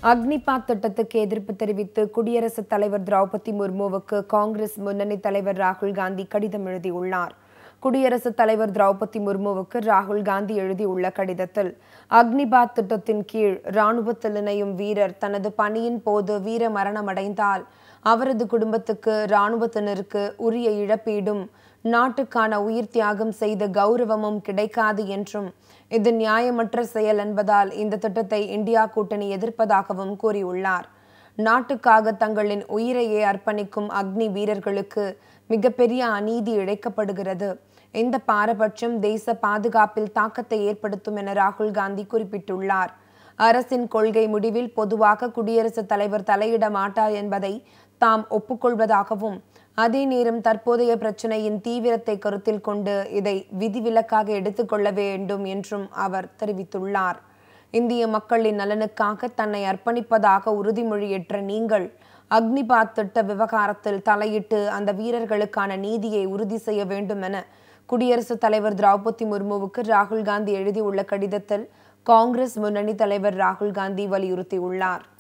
அக்னிபாத் திட்டத்துக்கு எதிர்ப்பு தெரிவித்து குடியரசுத் தலைவர் திரௌபதி முர்முவுக்கு காங்கிரஸ் முன்னணி தலைவர் ராகுல் காந்தி கடிதம் எழுதியுள்ளார் குடியரசுத் தலைவர் திரௌபதி முர்முவுக்கு ராகுல் காந்தி எழுதியுள்ள கடிதத்தில் அக்னிபாத் திட்டத்தின் கீழ் இராணுவத்தில் இணையும் வீரர் தனது பணியின் போது வீர மரணமடைந்தால் அவரது குடும்பத்துக்கு இராணுவத்தினருக்கு உரிய இழப்பீடும் நாட்டுக்கான உயிர் தியாகம் செய்த கௌரவமும் கிடைக்காது என்றும் இது நியாயமற்ற செயல் என்பதால் இந்த திட்டத்தை இந்தியா கூட்டணி எதிர்ப்பதாகவும் கூறியுள்ளார் நாட்டுக்காக தங்களின் உயிரையே அர்ப்பணிக்கும் அக்னி வீரர்களுக்கு மிகப்பெரிய அநீதி இழைக்கப்படுகிறது இந்த பாரபட்சம் தேச பாதுகாப்பில் தாக்கத்தை ஏற்படுத்தும் என ராகுல் காந்தி குறிப்பிட்டுள்ளார் அரசின் கொள்கை முடிவில் பொதுவாக குடியரசுத் தலைவர் தலையிட மாட்டார் என்பதை தாம் ஒப்புக்கொள்வதாகவும் அதே நேரம் தற்போதைய பிரச்சனையின் தீவிரத்தை கருத்தில் கொண்டு இதை விதிவிலக்காக எடுத்துக்கொள்ள வேண்டும் என்றும் அவர் தெரிவித்துள்ளார் இந்திய மக்களின் நலனுக்காக தன்னை அர்ப்பணிப்பதாக உறுதிமொழியேற்ற நீங்கள் அக்னிபாத் திட்ட விவகாரத்தில் தலையிட்டு அந்த வீரர்களுக்கான நீதியை உறுதி செய்ய வேண்டும் என குடியரசுத் தலைவர் திரௌபதி முர்முவுக்கு ராகுல் காந்தி எழுதியுள்ள கடிதத்தில் காங்கிரஸ் முன்னணி தலைவர் ராகுல் காந்தி வலியுறுத்தியுள்ளார்